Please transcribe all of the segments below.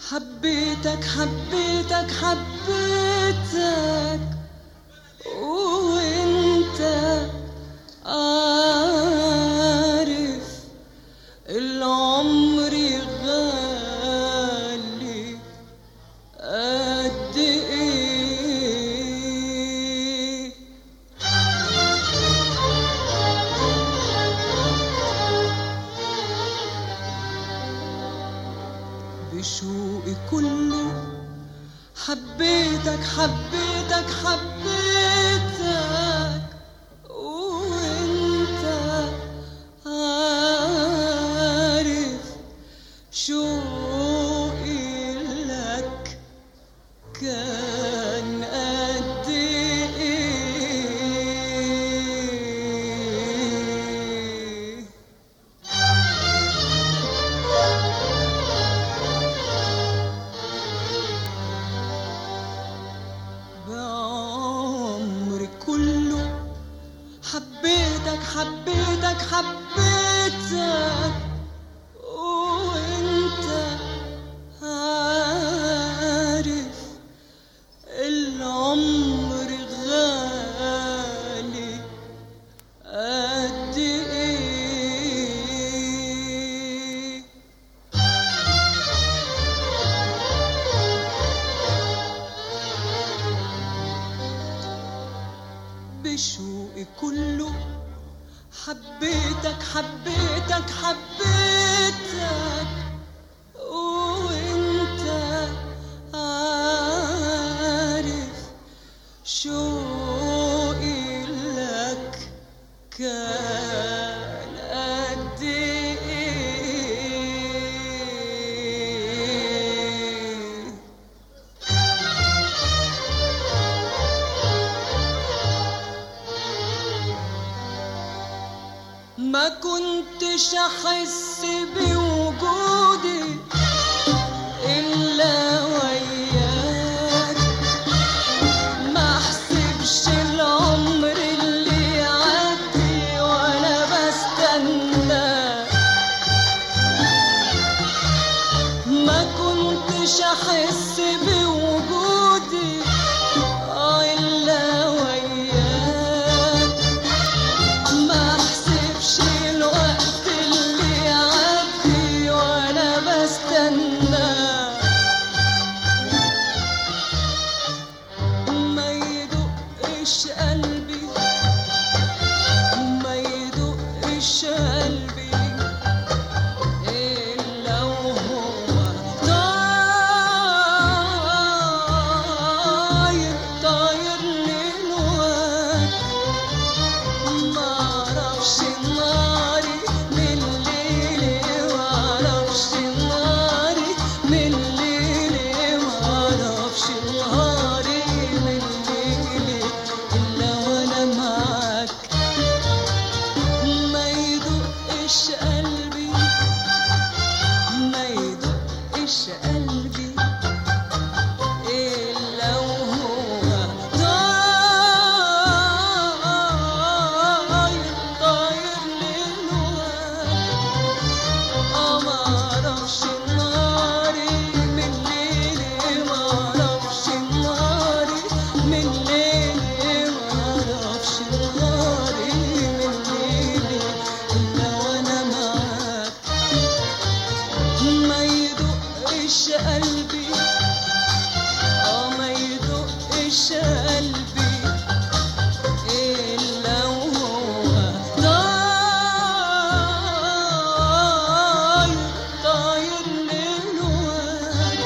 حبيتك حبيتك حبيتك وانت عارف العمر غالي قد ايه بشوقي كله حبيتك حبيتك حبيتك وانت عارف شوقي لك كان قد ايه بعمري كله حبيتك حبيتك حبيتك وانت عارف العمر غالي قد ايه بشوقي كله حبيتك حبيتك حبيتك وانت عارف شوقي لك كان قد ايه ما كنتش احس بوجودي الا وياك ما احسبش العمر اللي يعدي وانا بستناك ما كنتش احس بوجودي آه الا وياك ما احسبش الوقت اللي يعدي وانا بستنى ما يدقش قلبي ما يدقش قلبي إلا وهو طاير طاير للوقت معرفش ناري من ليلي معرفش ناري من ليلي معرفش ناري من ليلي إلا وأنا معاك ما يدقش قلبي ما يدقش قلبي إلا وهو طاير طاير للوقت آه معرفش ناري من ليلي معرفش ناري من ليلي معرفش ناري من ليلي إلا وأنا معاك ما يدقش قلبي اه ما يدقش قلبي إلا وهو طاير طاير للوقت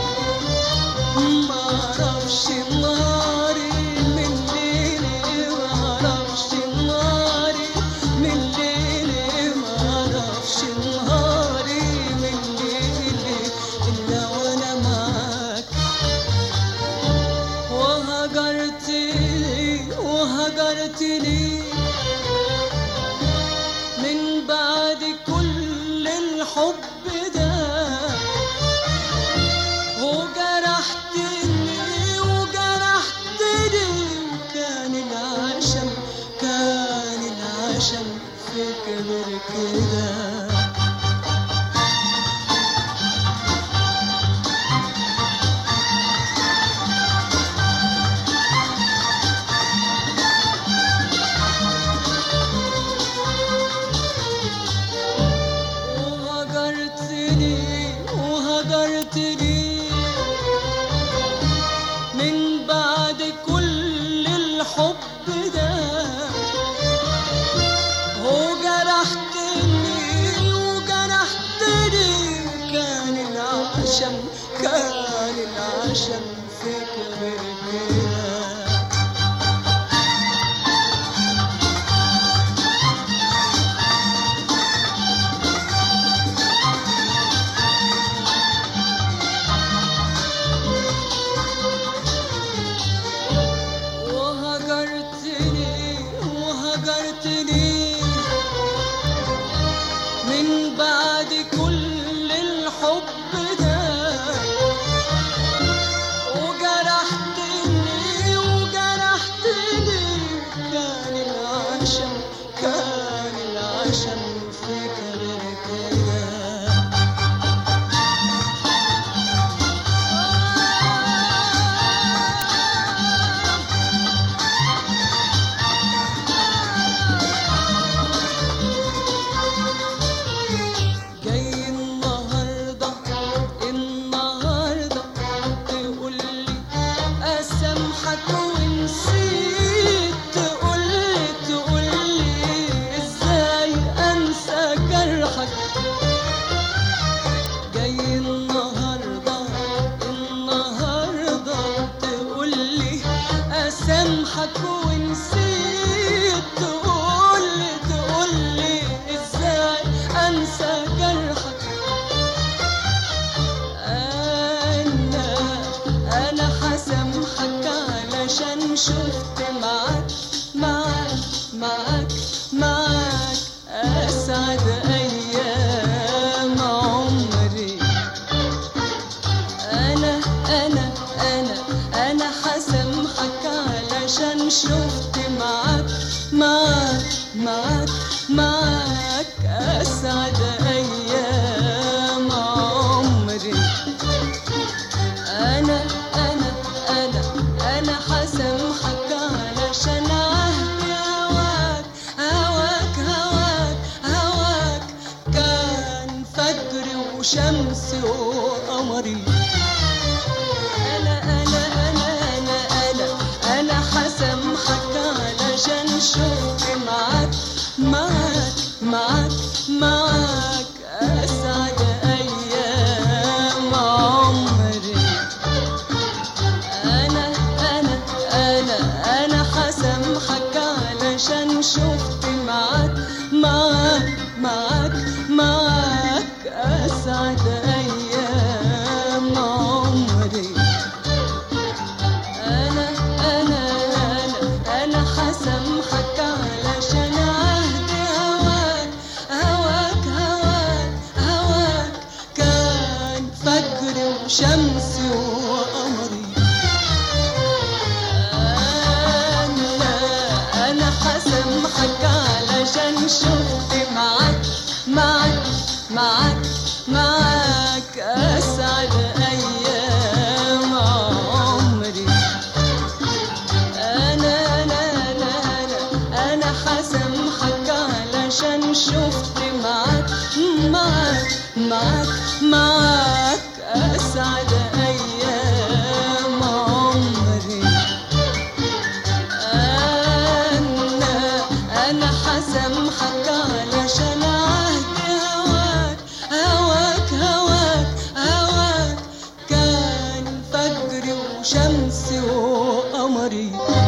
معرفش ناري من ليلي معرفش ناري من ليلي معرفش ناري من ليلي إلا وأنا معاك وهجرت لي وهجرت لي من بعد كل الحب ده وجرحتني وجرحتني وكان العشم كان العشم في كبر كده نسيت تقولي تقولي ازاي انسى جرحك انا انا حسامحك علشان شفت معاك معاك معاك معاك اسعد ايام عمري انا انا انا انا حسامحك علشان شفت معاك معاك معاك معاك اسعد ايام عمري انا انا انا انا حسامحك علشان عهدي هواك هواك هواك هواك كان فجري وشمسي وقمري انا انا انا انا انا انا حسامحك علشان شفت معاك معاك معاك معاك اسعد ايام عمري انا انا انا انا حسامحك علشان شفت معاك معاك معاك معاك اسعد ايام عمري انا انا انا انا حسامحك علشان عهدي هواك هواك هواك هواك كان فجري وشمسي وقمري انا انا حسامحك علشان شفت معاك معاك معاك معاك اسعد ايام عمري انا انا انا انا انا حسامحك علشان شفت معاك معاك معاك معاك اسعد ايام عمري انا انا حسامحك علشان عهدي هواك هواك هواك هواك كان فجري وشمسي وقمري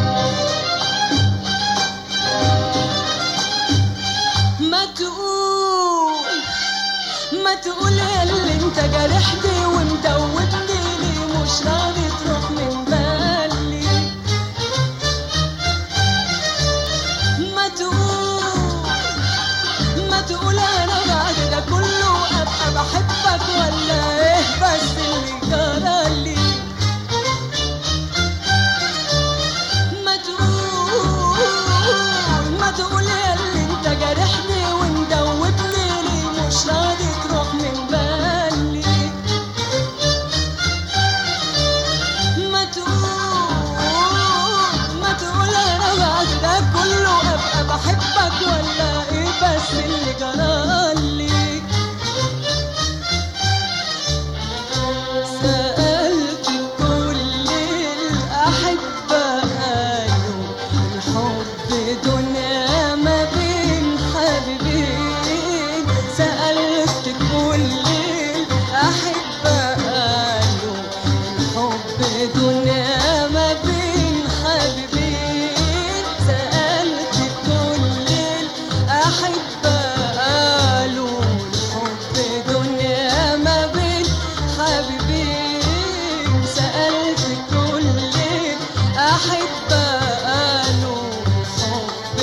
ما تقول ما تقول اللي انت جرحتي ومدوبني ليه مش راضي تروح من بالي ما تقول ما تقول انا بعد ده كله ابقى بحبك ولا ايه بس اللي جرالي ما تقول ما تقول اللي انت جرحني ومدوبني ليه مش راضي تروح من بالي ما تقول ما تقول انا بعد ده كله ابقى بحبك ولا ايه بس اللي جرالي سألت كل الأحبة قالوا الحب دنيا ما بين حبيبين سألت كل الأحبة قالوا الحب دنيا ما بين حبيبين سألت كل الأحبة قالوا الحب دنيا ما بين حبيبين سألت كل الأحبة قالوا الحب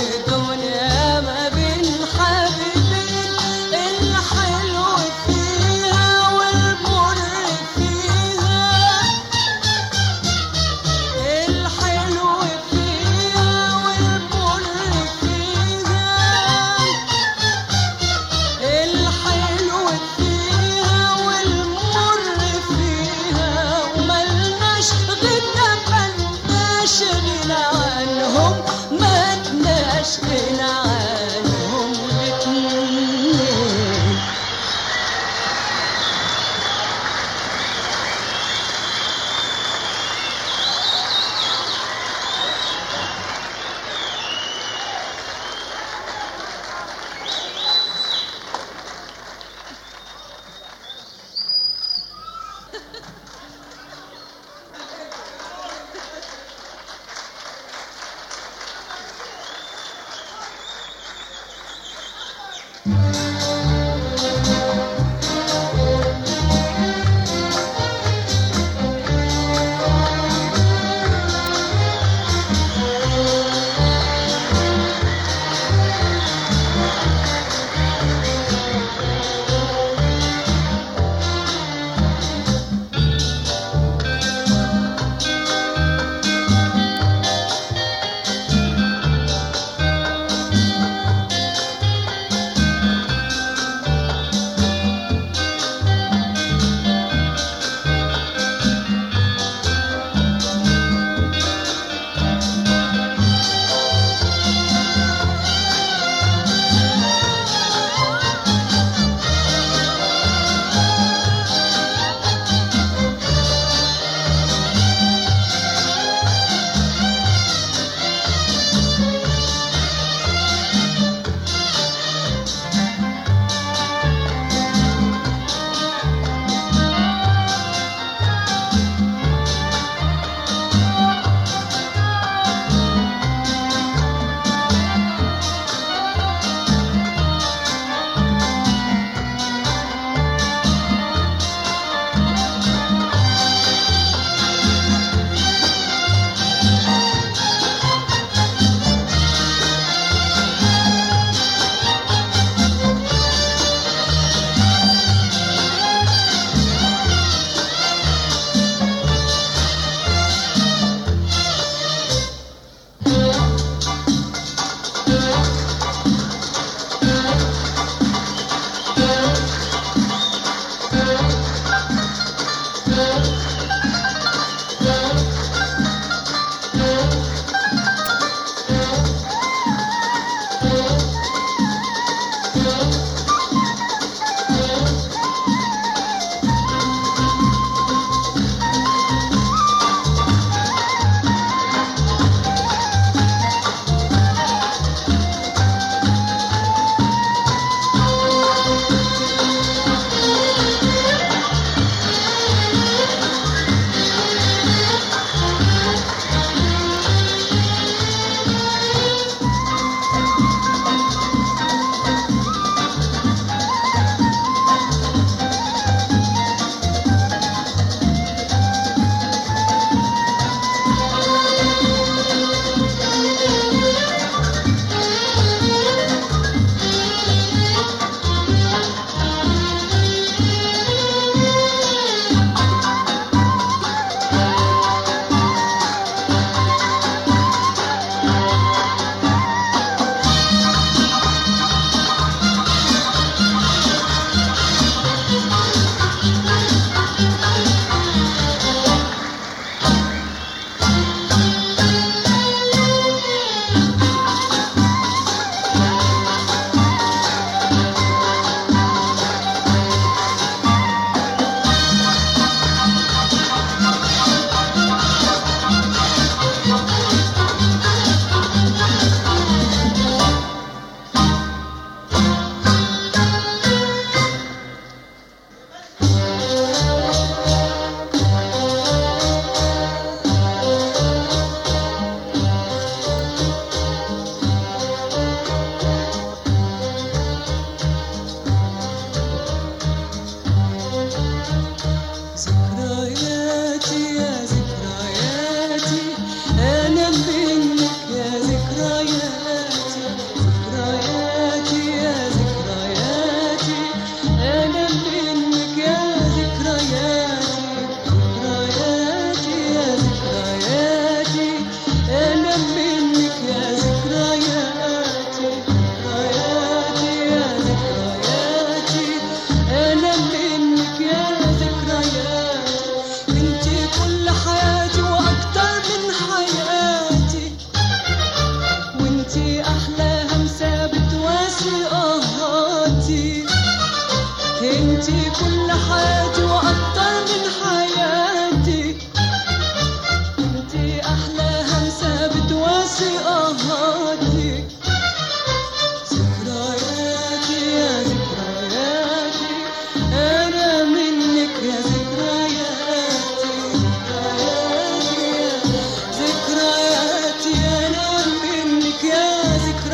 ذكرياتي أنا منك يا ذكرياتي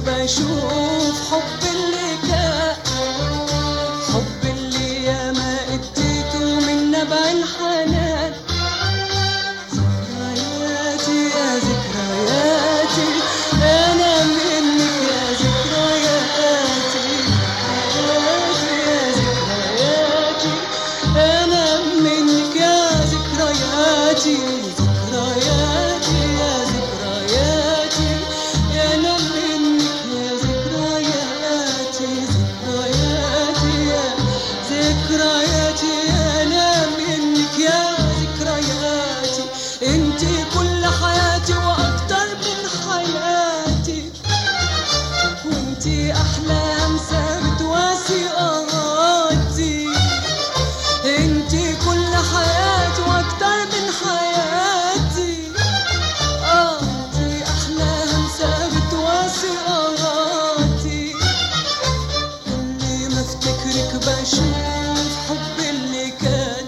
بشوف حب اللي كان حب اللي ياما اديته من نبع الحنان ذكرياتي يا ذكرياتي انا منك يا ذكرياتي ذكرياتي يا ذكرياتي انا منك يا ذكرياتي ذكرياتي يا ذكرياتي انا منك يا ذكرياتي ذكرياتي يا ذكرياتي انا منك يا ذكرياتي انتي كل حياتي واكتر من حياتي وانتي احلى همسه بتواسي قراراتي انتي كل حياتي واكتر من حياتي اه انتي احلى همسه بتواسي قراراتي كل ما افتكرك بشوف حب اللي كان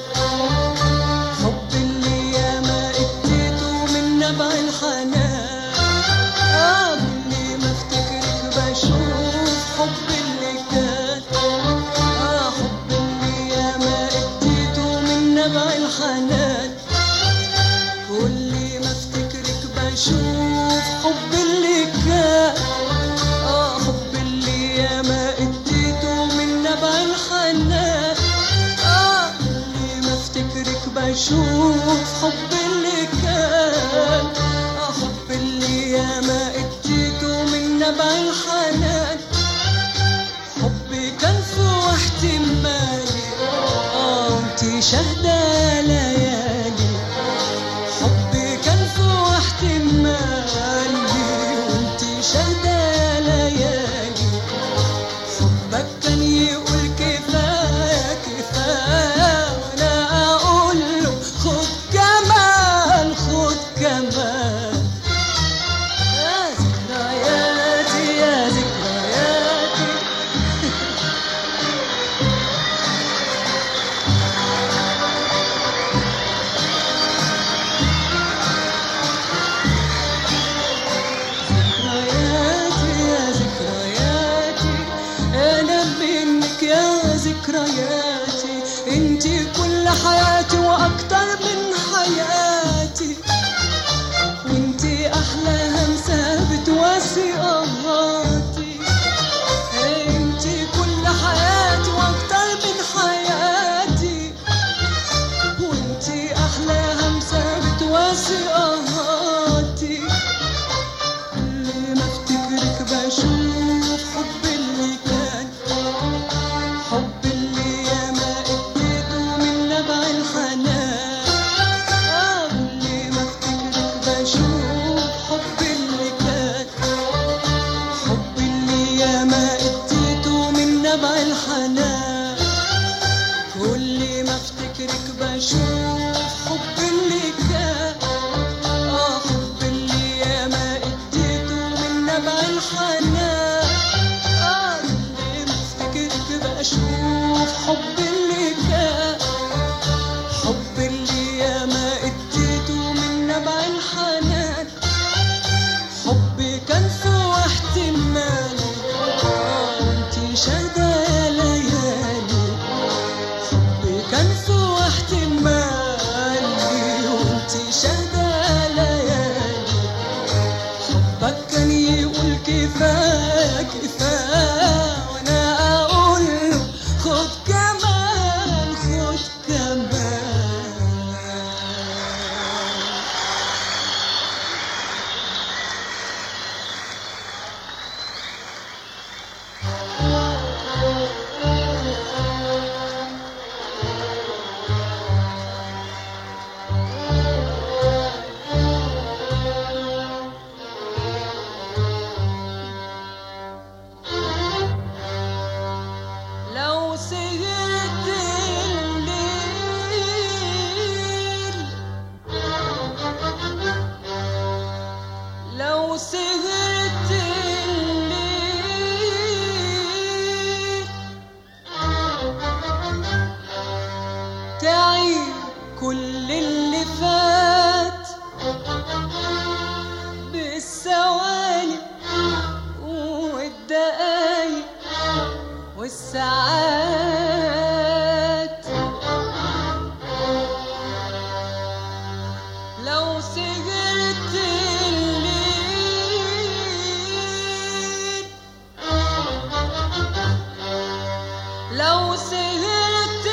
حب اللي ياما اديته من نبع الحنان اه كل ما افتكرك بشوف حب اللي كان اه حب اللي ياما اديته من نبع الحنان كل ما افتكرك بشوف حب اللي كان اه حب اللي ياما اديته من نبع الحنان اه كل ما افتكرك بشوف حب اللي كان اه حب اللي ياما اديته من نبع الحنان حبي كان فوق احتمالي اه انتي شاهدة ليالي حبي كان فوق احتمالي وانتي شاهدة ليالي حبك كان يقول كفاية كفاية وانا اقول له خد كمان خد كمان يا ذكرياتي يا ذكرياتي ذكرياتي يا ذكرياتي انا منك يا ذكرياتي انتي كل حياتي واكتر من حياتي وانتي احلى همسه بتواسي قهراتي انتي كل حياتي واكتر من حياتي وانتي احلى همسه بتواسي قهراتي كل ما افتكرك بشوف حب اللي كان حب اللي ياما اديته من نبع الحنان آه كل ما افتكرك بشوف حب اللي كان حب اللي ياما اديته من نبع الحنان كل ما افتكرك بشوف حب اللي كان اه حب اللي ياما اديته من نبع الحنان اه كل ما افتكرك بشوف حب اللي كان حب اللي ياما اديته من نبع الحنان حبي كان فوق احتمالي اه وانتي شاهدة ليالي حبي كان فوق احتمالي وانتي شاهدة ليالي حبك كان يقول كفاية كفاية وانا اقول له خد كمان خد كمان والساعات لو سهرت الليل لو سهرت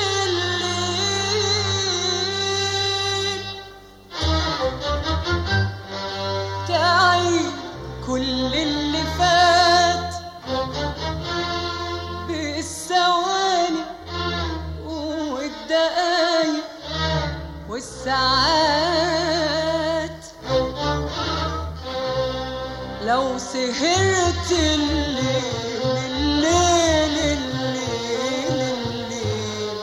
الليل تعي كل اللي فات بالثواني والدقايق والساعات لو سهرت الليل الليل الليل الليل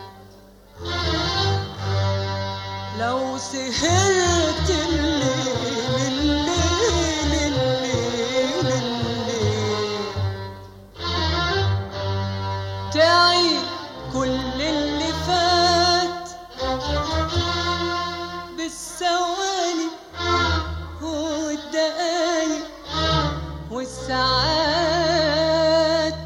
لو سهرت الليل الليل الليل الليل تعي كل اللي فات بالثواني والدقايق والساعات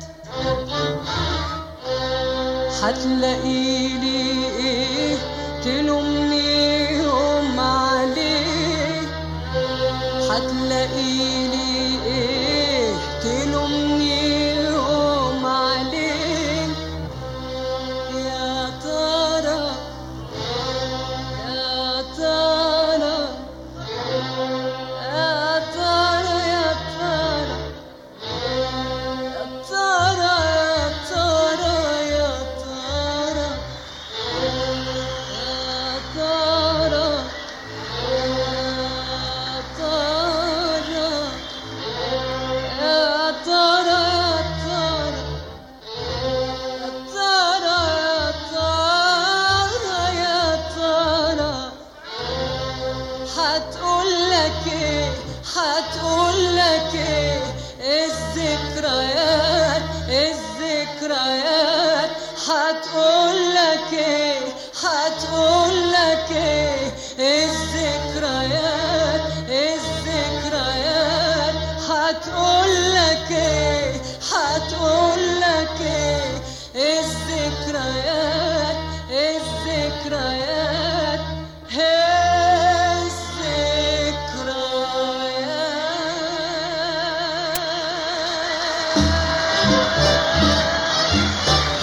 هتلاقيلي ايه تلومني يوم عليه هتلاقيلي ايه تلومني يوم عليه يا ترى يا ترى يا ترى يا ترى يا ترى يا ترى يا ترى يا ترى يا ترى يا ترى يا ترى يا ترى يا ترى هتقول لك ايه هتقول لك ايه الذكريات الذكريات هتقول لك ايه هتقول لك ايه الذكريات الذكريات هتقول لك ايه هتقول لك ايه الذكريات الذكريات هي الذكريات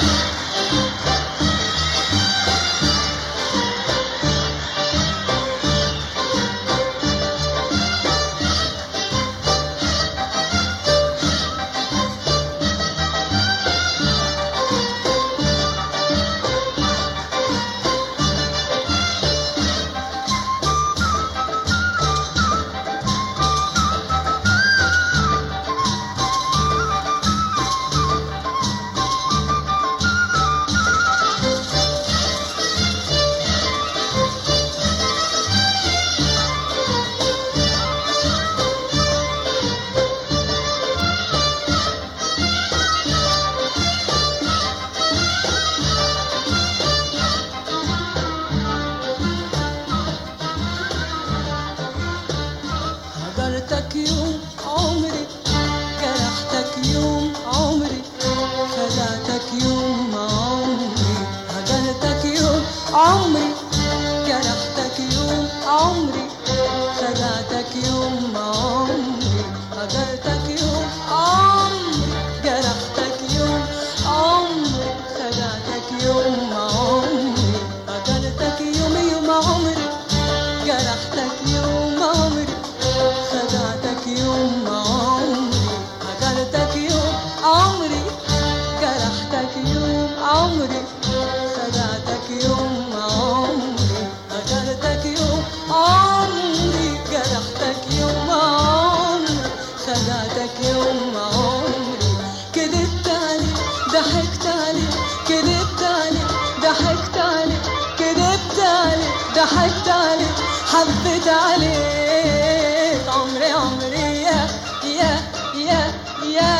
هجرتك يوم عمري جرحتك يوم عمري خدعتك يوم عمري هجرتك يوم عمري جرحتك يوم عمري خدعتك يوم عمري هجرتك يوم عمري جرحتك يوم عمري خدعتك يوم عمري هجرتك يوم يوم عمري جرحتك يوم عمري خدعتك يوم عمري هجرتك يوم عمري جرحتك يوم عمري خدعتك يوم عمري هجرتك يوم عمري جرحتك يوم عمري خدعتك يوم عمري كدبت عليك ضحكت عليك كدبت عليك ضحكت عليك كدبت عليك ضحكت عليك حبيت عليك عمري عمري يا يا يا يا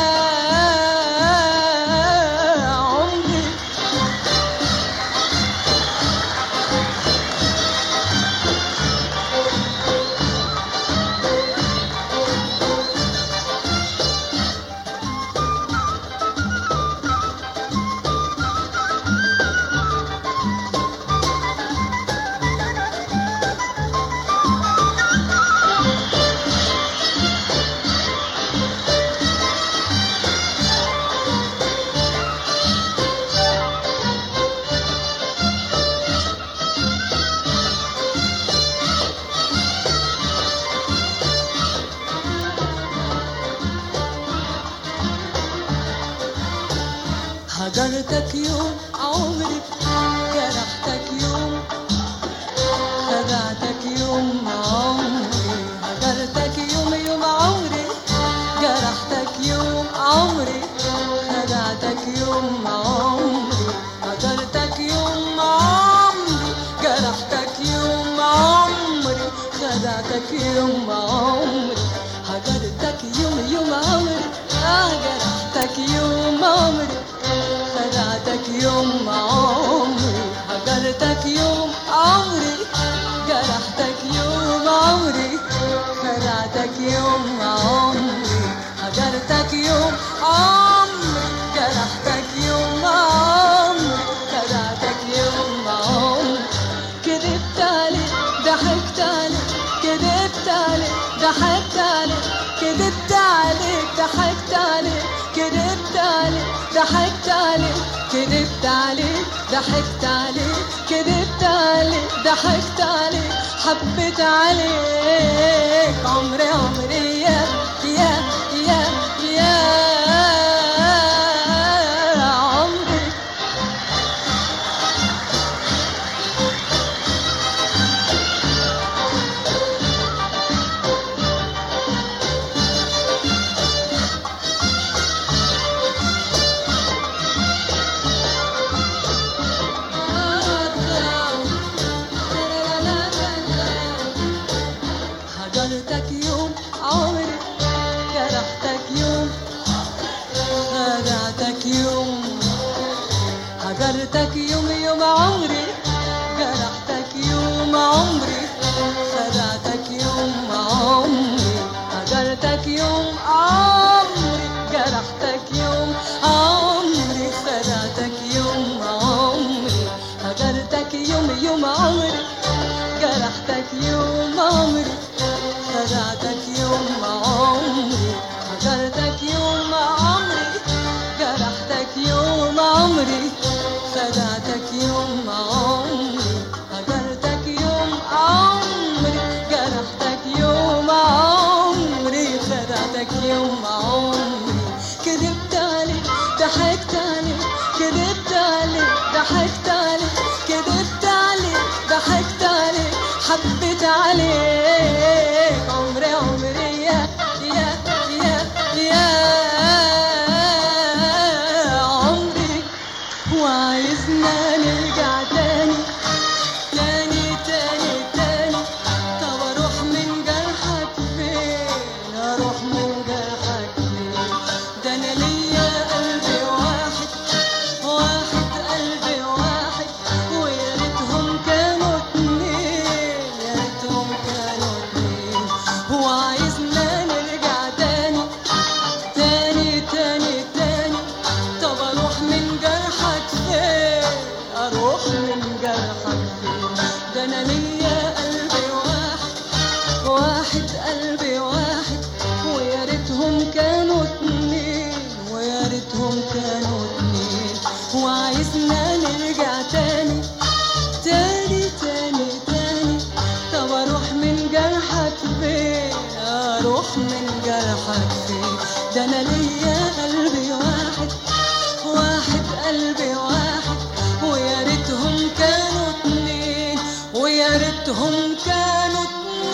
عمري هجرتك يوم عمري جرحتك يوم خدعتك يوم عمري هجرتك يوم يوم عمري جرحتك يوم عمري خدعتك يوم عمري هجرتك يوم عمري جرحتك يوم عمري خدعتك يوم عمري هجرتك يوم يوم عمري آه جرحتك يوم عمري خدعتك يوم عمري هجرتك يوم عمري جرحتك يوم عمري خدعتك يوم عمري هجرتك يوم عمري جرحتك يوم عمري خدعتك يوم عمري كذبت عليك ضحكت عليك كذبت عليك ضحكت عليك كذبت عليك ضحكت عليك كذبت عليك ضحكت عليك كذبت عليك ضحكت عليك كذبت عليك ضحكت عليك حبيت عليك عمري عمري يا يا يا يا عمري هجرتك يوم عمري جرحتك يوم خدعتك يوم هجرتك يوم يوم عمري جرحتك يوم عمري خدعتك يوم عمري هجرتك يوم عمري جرحتك يوم عمري خدعتك يوم عمري هجرتك يوم يوم عمري جرحتك يوم عمري خدعتك يوم عمري هجرتك يوم عمري جرحتك يوم عمري خدعتك يوم عمري هجرتك يوم عمري جرحتك يوم عمري خدعتك يوم عمري كذبت عليك ضحكت عليك كذبت عليك ضحكت عليك كذبت عليك ضحكت عليك حبيت عليك عمري عمري يا يا يا يا عمري وعايزنا نرجع تاني تاني تاني تاني طب اروح من جرحك فين اروح من جرحك فين ده انا ليا قلبي واحد واحد قلبي واحد ويا ريتهم كانوا اتنين يا ريتهم كانوا اتنين وعايزنا نرجع تاني تاني تاني تاني طب اروح من جرحك فين اروح من جرحك فين ده انا ليا قلبي واحد واحد قلبي واحد ويا ريتهم كانوا اتنين ويا ريتهم كانوا اتنين وعايزنا نرجع تاني تاني تاني تاني طب اروح من جرحك فين اروح من جرحك فين ده انا ليا قلبي واحد واحد قلبي واحد ويا ريتهم كانوا اتنين ويا ريتهم كانوا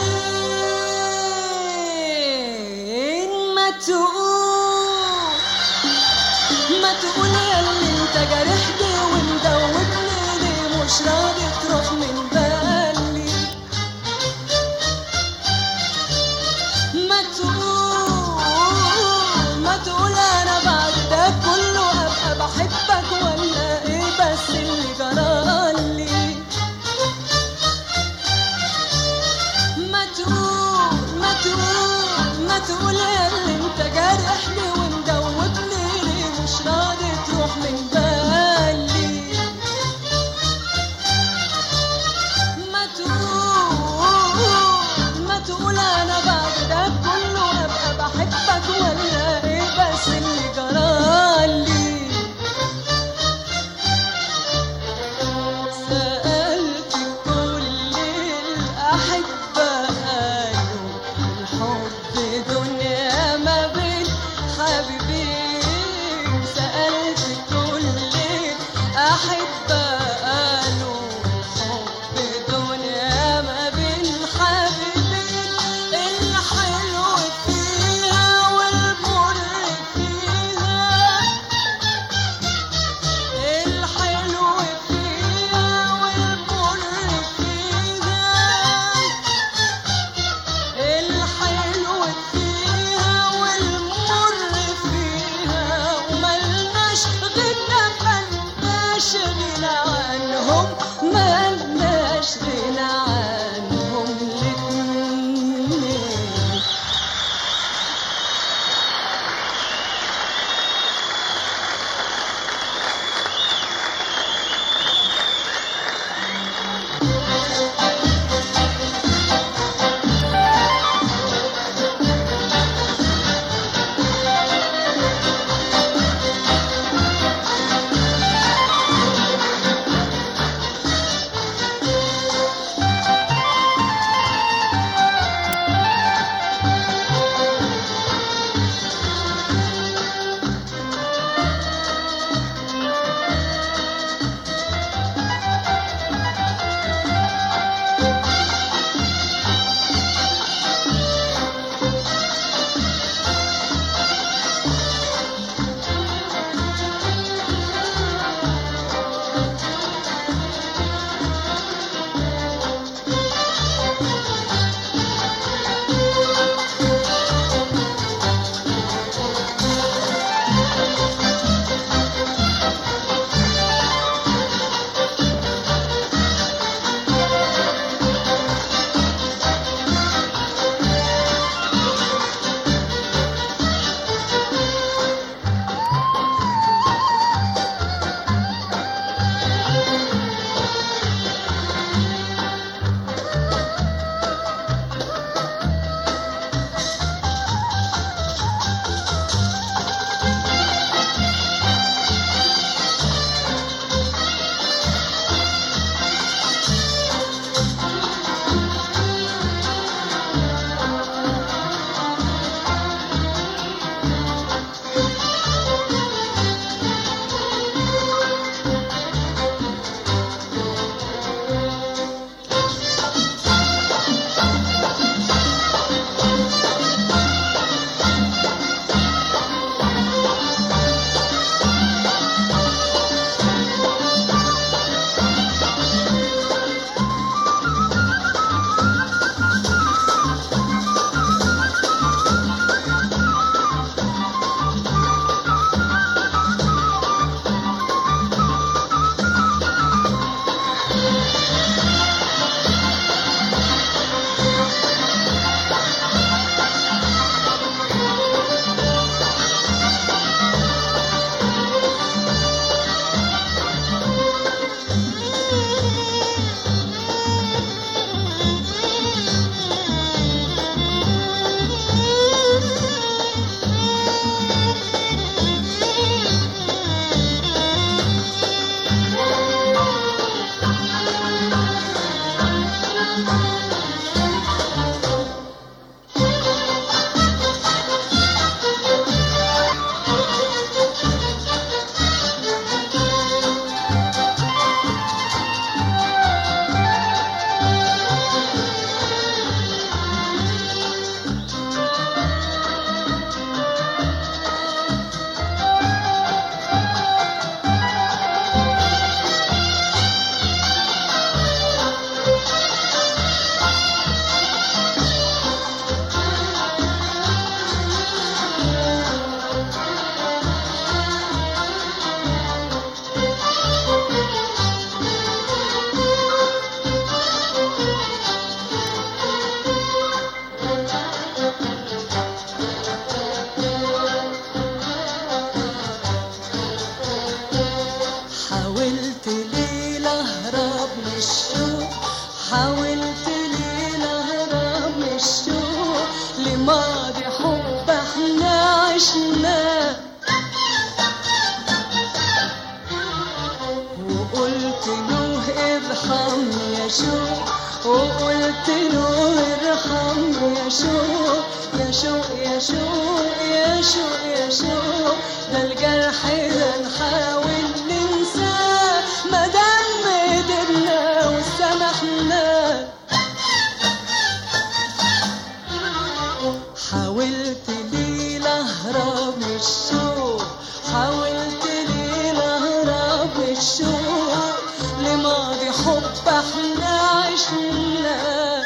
اتنين ما تقول ما تقول يا اللي انت جارحني ومدوبني ليه مش راضي تروح من بالي ما تقول ما تقول انا بعد ده كله ابقى بحبك ولا ايه بس اللي جرالي ما تقول ما تقول ما تقول يا اللي انت جارحني ومدوبني ليه مش راضي شوق يا شوق يا شوق يا شوق يا شوق ده الجرح ده نحاول ننساه ما دام قدرنا وسامحنا حاولت ليل اهرب من الشوق حاولت ليل اهرب من الشوق لماضي حب احنا عشنا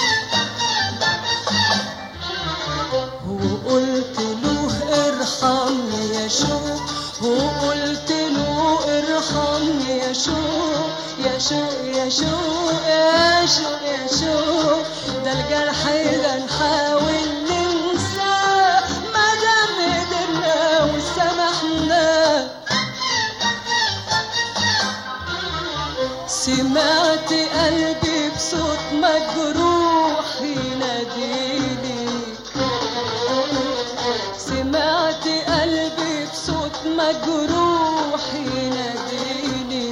وقلت له ارحمني يا شوق وقلت له ارحمني يا شوق يا شوق يا شوق يا شوق يا شوق ده الجرح ده نحاول ننساه ما دام قدرنا وسامحنا سمعت قلبي بصوت مجروح يناديني سمعت قلبي بصوت مجروح يناديني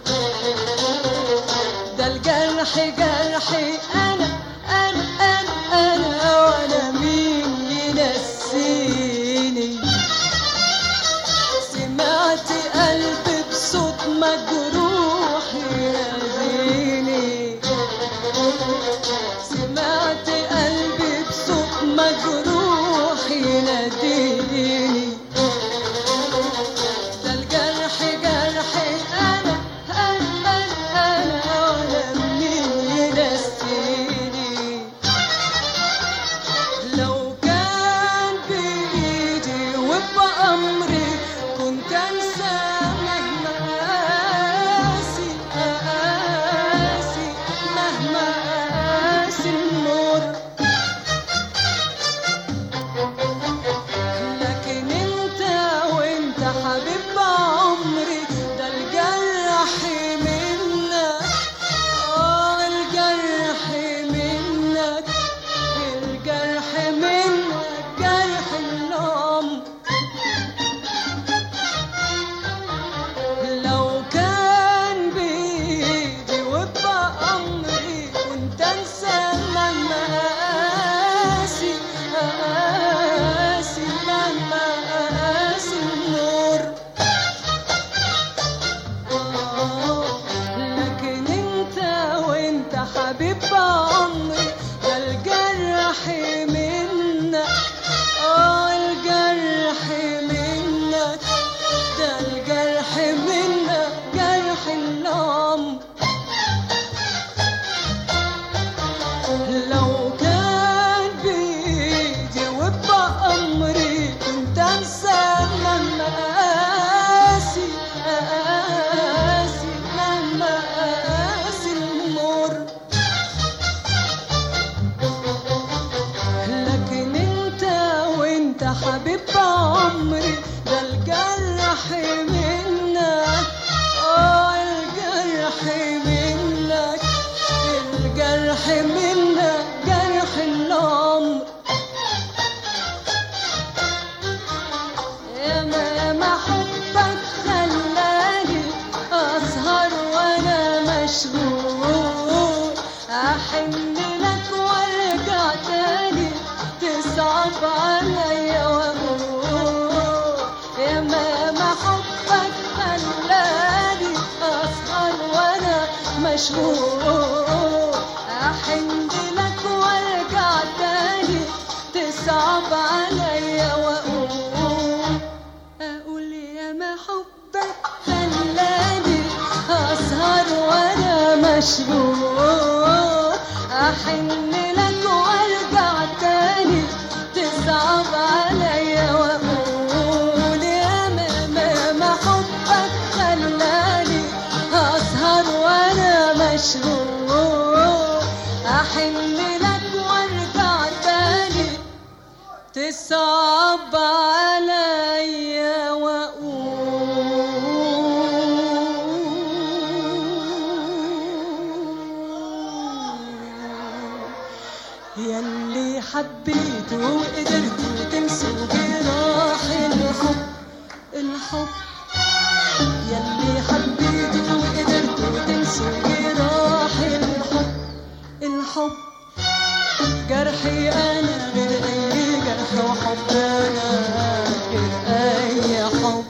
ده الجرح جرحي انا انا انا انا وانا مين ينسيني سمعت قلبي بصوت مجروح يناديني سمعت قلبي بصوت مجروح يناديني ده الجرح جرحي انا انا انا انا ولا مين ينسيني لو كان بإيدي وبأمري كنت أنسى مهما قاسي قاسي مهما قاسي المر لكن انت وانت حبيب عمري ده الجرح منك اه الجرح منك الجرح منك جرح النوم لو كان بإيدي وبأمري كنت أنسى مهما قاسي قاسي مهما قاسي النور لكن انت وانت حبيب عمري ده الجرح منك اه الجرح منك ده الجرح منك جرح النوم لو كان بإيدي وبأمري كنت أنسى مهما قاسي قاسي مهما قاسي المر لكن انت وانت حبيب عمري ده الجرح منك اه الجرح منك الجرح منك جرح العمر يا ما يا ما حبك خلاني اسهر وانا مشغول احن لك وارجع تاني تصعب عليا واقول يا ما يا ما حبك خلاني اسهر وانا مشغول احن لك وارجع تاني تصعب عليا واقول اقول يا ما حبك خلاني اسهر وانا مشغول احن لك وارجع تاني تصعب عليا واقول يا ما ما ما حبك خلاني اسهر وانا مشغول احن لك وارجع تاني تصعب عليا واقول ياللي حبيت وقدرت تنسوا جراح الحب الحب ياللي حبيت وقدرت تنسوا جراح الحب الحب جرحي انا غير اي جرح وحب انا غير اي حب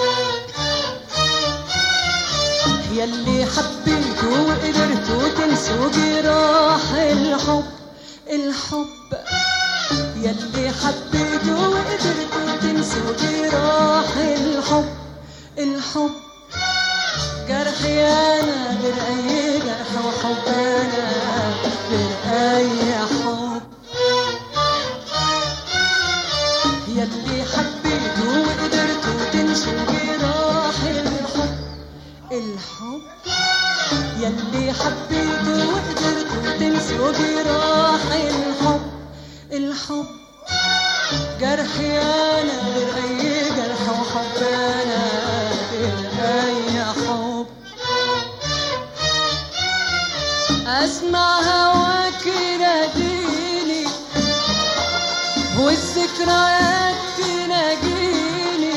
يلي حبيتوا وقدرتوا تنسوا جراح الحب الحب يلي حبيتوا وقدرتوا تنسوا جراح الحب الحب جرحي انا غير اي جرح وحب انا غير اي حب يلي حبيتوا وقدرتوا تنسوا جراح الحب الحب يلي حبيتوا وقدرتوا تنسوا جراح الحب الحب جرحي انا غير اي جرح وحب انا غير اي حب اسمع هواك يناديني والذكريات تناجيني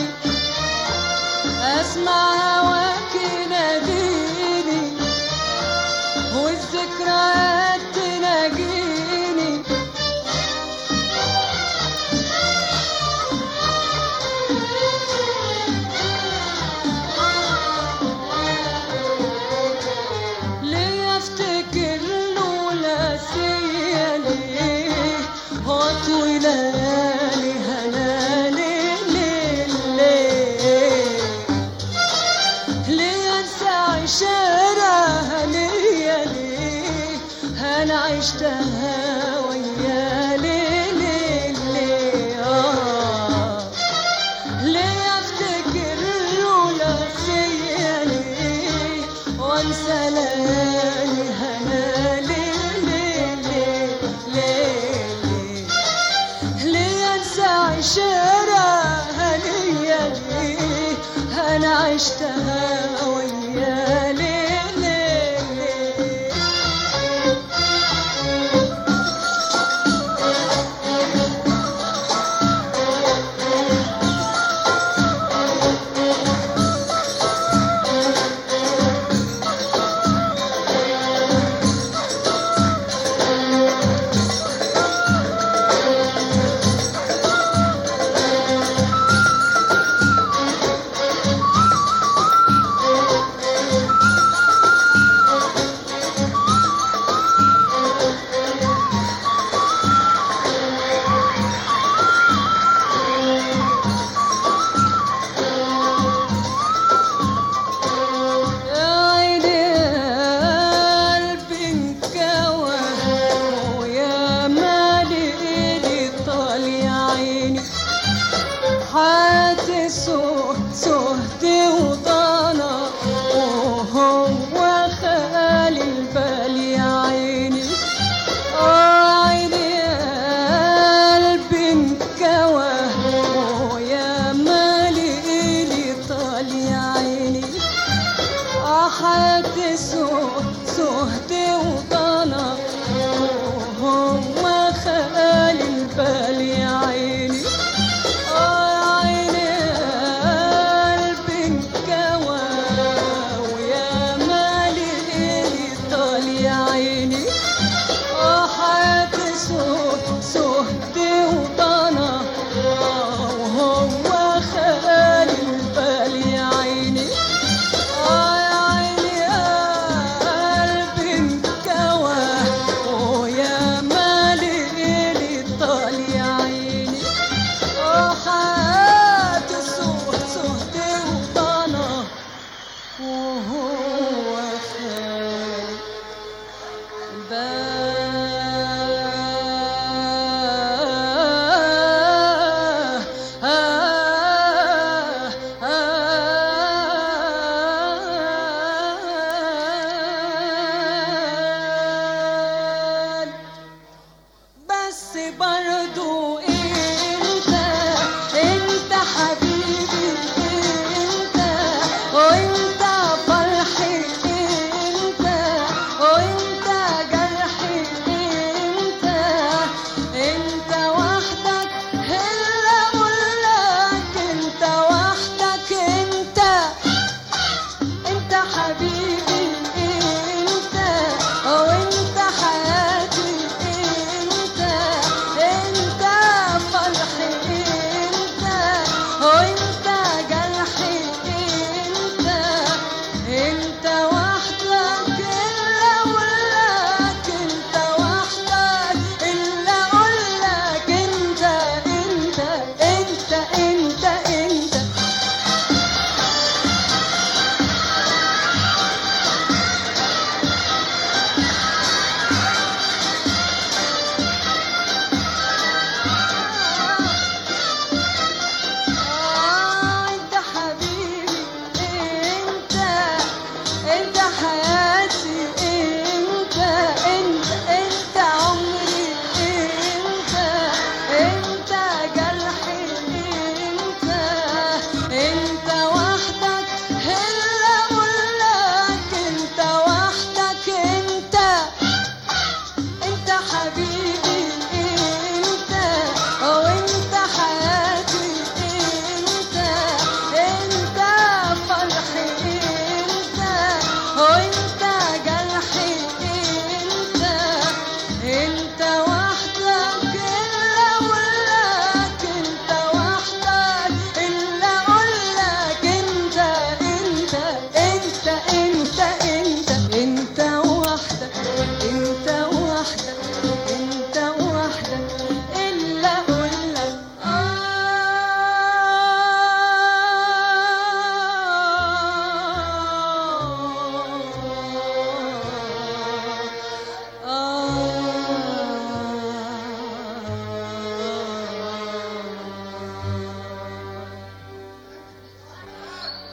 اسمع هواك يناديني والذكريات تناجيني ليه افتكر له لا ليه واطوي ليالي هنا ليه ليه ليه ليه انسى عشرها ليه ليه انا عشتها ويا ليه ليه ليه آه ليه افتكر لولا ليه وانسى ليالي هنا ليه ليه ليه ليه ليه ليه انسى عشرها ليا ليه انا عشتها ويا ليه ليه ليه يا عيني قلبي انكوى ويا مالي ايدي طال يا عيني حياتي سهت سهت وضنا وهو خالي البال يا عيني آه عيني قلبي انكوى ويا مالي ايدي طال يا عيني أحد سهت سهت وضنا وهم خالي البال يا عيني آه يا عيني قلبي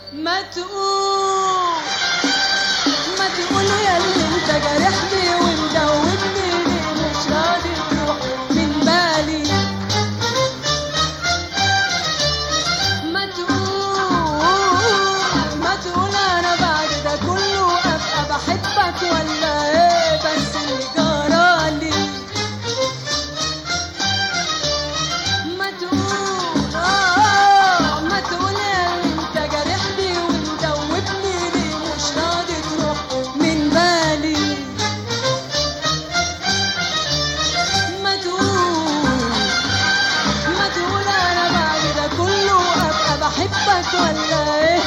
ما تقول ما تقول يا اللي انت جارحني ومدوبني ليه مش راضي تروح من بالي ما تقول ما تقول انا بعد ده كله ابقى بحبك ولا ايه بس اللي جرالي ما تقول آه ما تقول يا اللي انت جارحني ومدوبني ليه مش راضي تروح من بالي ما تقول ما تقول انا بعد ده كله ابقى بحبك ولا ايه